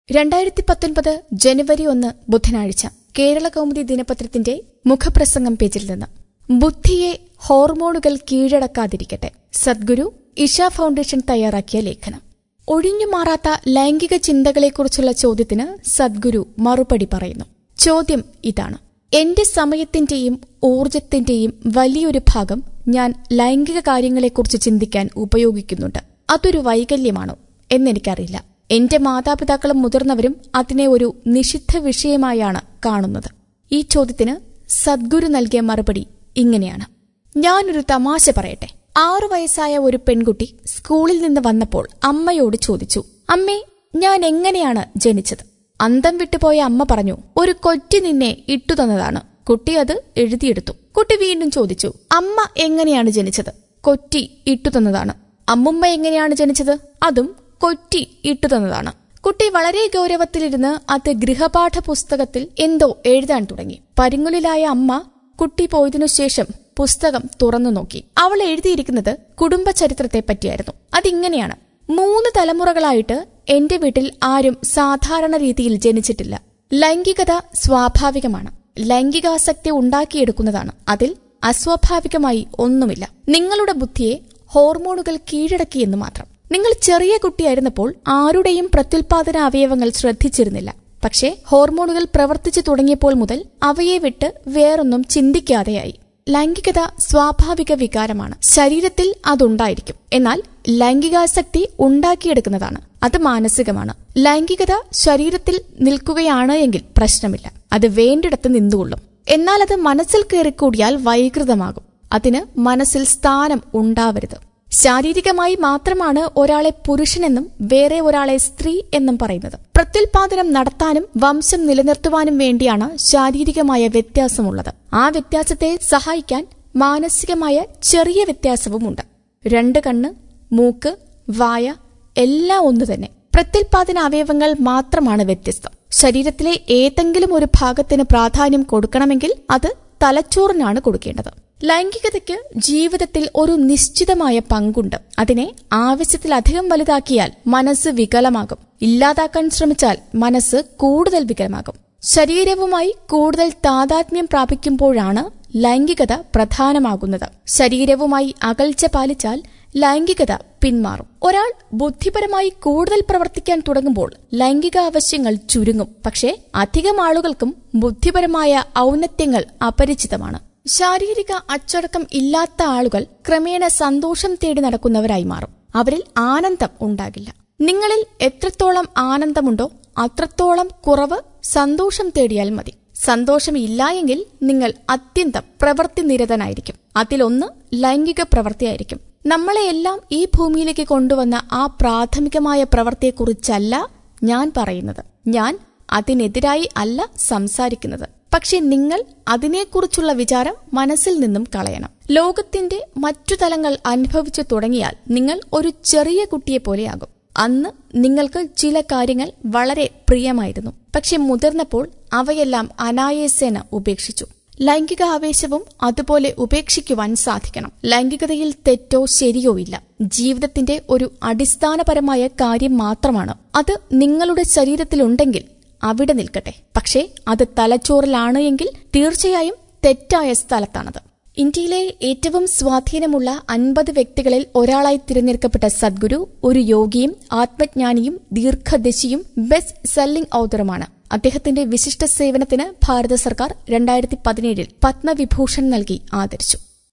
രണ്ടായിരത്തി പത്തൊൻപത് ജനുവരി ഒന്ന് ബുധനാഴ്ച കേരള കൗമുദി ദിനപത്രത്തിന്റെ മുഖപ്രസംഗം പേജിൽ നിന്ന് ബുദ്ധിയെ ഹോർമോണുകൾ കീഴടക്കാതിരിക്കട്ടെ സദ്ഗുരു ഇഷ ഫൗണ്ടേഷൻ തയ്യാറാക്കിയ ലേഖനം ഒഴിഞ്ഞുമാറാത്ത ലൈംഗിക ചിന്തകളെക്കുറിച്ചുള്ള ചോദ്യത്തിന് സദ്ഗുരു മറുപടി പറയുന്നു ചോദ്യം ഇതാണ് എന്റെ സമയത്തിന്റെയും ഊർജത്തിന്റെയും വലിയൊരു ഭാഗം ഞാൻ ലൈംഗിക കാര്യങ്ങളെക്കുറിച്ച് ചിന്തിക്കാൻ ഉപയോഗിക്കുന്നുണ്ട് അതൊരു വൈകല്യമാണോ എന്നെനിക്കറിയില്ല എന്റെ മാതാപിതാക്കളും മുതിർന്നവരും അതിനെ ഒരു നിഷിദ്ധ വിഷയമായാണ് കാണുന്നത് ഈ ചോദ്യത്തിന് സദ്ഗുരു നൽകിയ മറുപടി ഇങ്ങനെയാണ് ഞാനൊരു തമാശ പറയട്ടെ ആറു വയസ്സായ ഒരു പെൺകുട്ടി സ്കൂളിൽ നിന്ന് വന്നപ്പോൾ അമ്മയോട് ചോദിച്ചു അമ്മേ ഞാൻ എങ്ങനെയാണ് ജനിച്ചത് അന്തം വിട്ടുപോയ അമ്മ പറഞ്ഞു ഒരു കൊറ്റി നിന്നെ ഇട്ടു തന്നതാണ് കുട്ടി അത് എഴുതിയെടുത്തു കുട്ടി വീണ്ടും ചോദിച്ചു അമ്മ എങ്ങനെയാണ് ജനിച്ചത് കൊറ്റി ഇട്ടു തന്നതാണ് അമ്മുമ്മ എങ്ങനെയാണ് ജനിച്ചത് അതും കൊറ്റി ഇട്ടു തന്നതാണ് കുട്ടി വളരെ ഗൗരവത്തിലിരുന്ന് അത് ഗൃഹപാഠ പുസ്തകത്തിൽ എന്തോ എഴുതാൻ തുടങ്ങി പരിങ്ങുലിലായ അമ്മ കുട്ടി പോയതിനു ശേഷം പുസ്തകം തുറന്നു നോക്കി അവൾ എഴുതിയിരിക്കുന്നത് കുടുംബ ചരിത്രത്തെ പറ്റിയായിരുന്നു അതിങ്ങനെയാണ് മൂന്ന് തലമുറകളായിട്ട് എന്റെ വീട്ടിൽ ആരും സാധാരണ രീതിയിൽ ജനിച്ചിട്ടില്ല ലൈംഗികത സ്വാഭാവികമാണ് ലൈംഗികാസക്തി ഉണ്ടാക്കിയെടുക്കുന്നതാണ് അതിൽ അസ്വാഭാവികമായി ഒന്നുമില്ല നിങ്ങളുടെ ബുദ്ധിയെ ഹോർമോണുകൾ കീഴടക്കിയെന്ന് മാത്രം നിങ്ങൾ ചെറിയ കുട്ടിയായിരുന്നപ്പോൾ ആരുടെയും പ്രത്യുൽപാദന അവയവങ്ങൾ ശ്രദ്ധിച്ചിരുന്നില്ല പക്ഷേ ഹോർമോണുകൾ പ്രവർത്തിച്ചു തുടങ്ങിയപ്പോൾ മുതൽ അവയെ വിട്ട് വേറൊന്നും ചിന്തിക്കാതെയായി ലൈംഗികത സ്വാഭാവിക വികാരമാണ് ശരീരത്തിൽ അതുണ്ടായിരിക്കും എന്നാൽ ലൈംഗികാസക്തി ഉണ്ടാക്കിയെടുക്കുന്നതാണ് അത് മാനസികമാണ് ലൈംഗികത ശരീരത്തിൽ നിൽക്കുകയാണ് എങ്കിൽ പ്രശ്നമില്ല അത് വേണ്ടിടത്ത് നിന്നുകൊള്ളും എന്നാൽ അത് മനസ്സിൽ കയറിക്കൂടിയാൽ വൈകൃതമാകും അതിന് മനസ്സിൽ സ്ഥാനം ഉണ്ടാവരുത് ശാരീരികമായി മാത്രമാണ് ഒരാളെ പുരുഷനെന്നും വേറെ ഒരാളെ സ്ത്രീ എന്നും പറയുന്നത് പ്രത്യുൽപാദനം നടത്താനും വംശം നിലനിർത്തുവാനും വേണ്ടിയാണ് ശാരീരികമായ വ്യത്യാസമുള്ളത് ആ വ്യത്യാസത്തെ സഹായിക്കാൻ മാനസികമായ ചെറിയ വ്യത്യാസവുമുണ്ട് രണ്ട് കണ്ണ് മൂക്ക് വായ എല്ലാം ഒന്നു തന്നെ പ്രത്യുൽപാദന അവയവങ്ങൾ മാത്രമാണ് വ്യത്യസ്തം ശരീരത്തിലെ ഏതെങ്കിലും ഒരു ഭാഗത്തിന് പ്രാധാന്യം കൊടുക്കണമെങ്കിൽ അത് തലച്ചോറിനാണ് കൊടുക്കേണ്ടത് ലൈംഗികതയ്ക്ക് ജീവിതത്തിൽ ഒരു നിശ്ചിതമായ പങ്കുണ്ട് അതിനെ ആവശ്യത്തിലധികം വലുതാക്കിയാൽ മനസ്സ് വികലമാകും ഇല്ലാതാക്കാൻ ശ്രമിച്ചാൽ മനസ്സ് കൂടുതൽ വികലമാകും ശരീരവുമായി കൂടുതൽ താതാത്മ്യം പ്രാപിക്കുമ്പോഴാണ് ലൈംഗികത പ്രധാനമാകുന്നത് ശരീരവുമായി അകൽച്ച പാലിച്ചാൽ ലൈംഗികത പിന്മാറും ഒരാൾ ബുദ്ധിപരമായി കൂടുതൽ പ്രവർത്തിക്കാൻ തുടങ്ങുമ്പോൾ ലൈംഗിക ആവശ്യങ്ങൾ ചുരുങ്ങും പക്ഷേ അധികം ആളുകൾക്കും ബുദ്ധിപരമായ ഔന്നത്യങ്ങൾ അപരിചിതമാണ് ശാരീരിക അച്ചടക്കം ഇല്ലാത്ത ആളുകൾ ക്രമേണ സന്തോഷം തേടി നടക്കുന്നവരായി മാറും അവരിൽ ആനന്ദം ഉണ്ടാകില്ല നിങ്ങളിൽ എത്രത്തോളം ആനന്ദമുണ്ടോ അത്രത്തോളം കുറവ് സന്തോഷം തേടിയാൽ മതി സന്തോഷമില്ല എങ്കിൽ നിങ്ങൾ അത്യന്തം പ്രവൃത്തി നിരതനായിരിക്കും അതിലൊന്ന് ലൈംഗിക പ്രവൃത്തിയായിരിക്കും നമ്മളെയെല്ലാം ഈ ഭൂമിയിലേക്ക് കൊണ്ടുവന്ന ആ പ്രാഥമികമായ പ്രവൃത്തിയെക്കുറിച്ചല്ല ഞാൻ പറയുന്നത് ഞാൻ അതിനെതിരായി അല്ല സംസാരിക്കുന്നത് പക്ഷെ നിങ്ങൾ അതിനെക്കുറിച്ചുള്ള വിചാരം മനസ്സിൽ നിന്നും കളയണം ലോകത്തിന്റെ മറ്റു തലങ്ങൾ അനുഭവിച്ചു തുടങ്ങിയാൽ നിങ്ങൾ ഒരു ചെറിയ കുട്ടിയെ പോലെയാകും അന്ന് നിങ്ങൾക്ക് ചില കാര്യങ്ങൾ വളരെ പ്രിയമായിരുന്നു പക്ഷെ മുതിർന്നപ്പോൾ അവയെല്ലാം അനായാസേന ഉപേക്ഷിച്ചു ലൈംഗിക ആവേശവും അതുപോലെ ഉപേക്ഷിക്കുവാൻ സാധിക്കണം ലൈംഗികതയിൽ തെറ്റോ ശരിയോ ഇല്ല ജീവിതത്തിന്റെ ഒരു അടിസ്ഥാനപരമായ കാര്യം മാത്രമാണ് അത് നിങ്ങളുടെ ശരീരത്തിലുണ്ടെങ്കിൽ അവിടെ നിൽക്കട്ടെ പക്ഷേ അത് തലച്ചോറിലാണ് എങ്കിൽ തീർച്ചയായും തെറ്റായ സ്ഥലത്താണത് ഇന്ത്യയിലെ ഏറ്റവും സ്വാധീനമുള്ള അൻപത് വ്യക്തികളിൽ ഒരാളായി തിരഞ്ഞെടുക്കപ്പെട്ട സദ്ഗുരു ഒരു യോഗിയും ആത്മജ്ഞാനിയും ദീർഘദശിയും ബെസ്റ്റ് സെല്ലിംഗ് ഔത്തറുമാണ് അദ്ദേഹത്തിന്റെ വിശിഷ്ട സേവനത്തിന് ഭാരത സർക്കാർ രണ്ടായിരത്തി പതിനേഴിൽ പത്മവിഭൂഷൺ നൽകി ആദരിച്ചു